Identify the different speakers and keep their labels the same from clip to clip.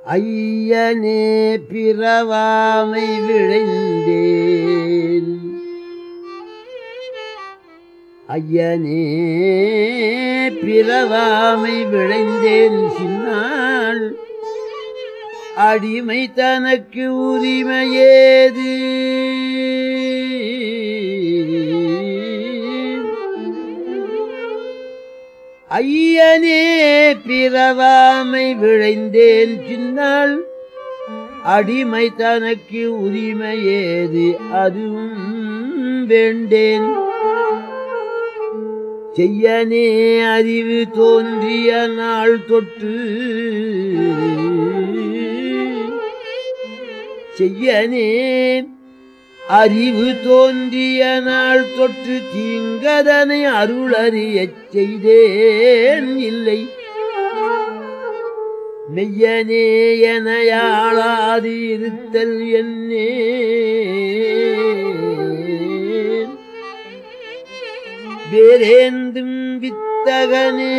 Speaker 1: ஐயனே பிறவாமை விழைந்தேன் ஐயனே பிறவாமை விழைந்தேன் சின்னாள் அடிமை தனக்கு உரிமையேது ஐயனே பிறவாமை விழைந்தேன் சின்னாள் அடிமை தனக்கு உரிமையேது அதுவும் வேண்டேன் செய்யனே அறிவு தோன்றிய நாள் தொட்டு செய்யனே அறிவு தோன்றிய நாள் தொற்று தீங்கதனை அருளறியச் செய்தேன் இல்லை மெய்யனே எனையாளாது இருத்தல் என்னே வேறேந்தும் வித்தகனே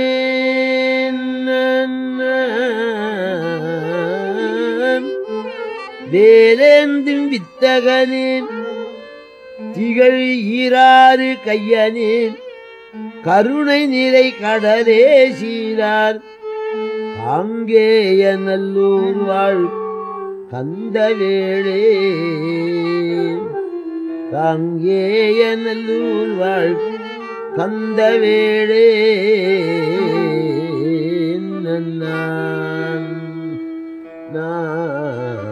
Speaker 1: வேறேந்தும் வித்தகனே திகழ் ஈராறு கையனே கருணை நிறை கடலே சீரார் அங்கேய நல்லூர் வாழ் கந்தவேளே அங்கேய நல்லூர் வாழ் கந்தவேளே நன்னான் நான்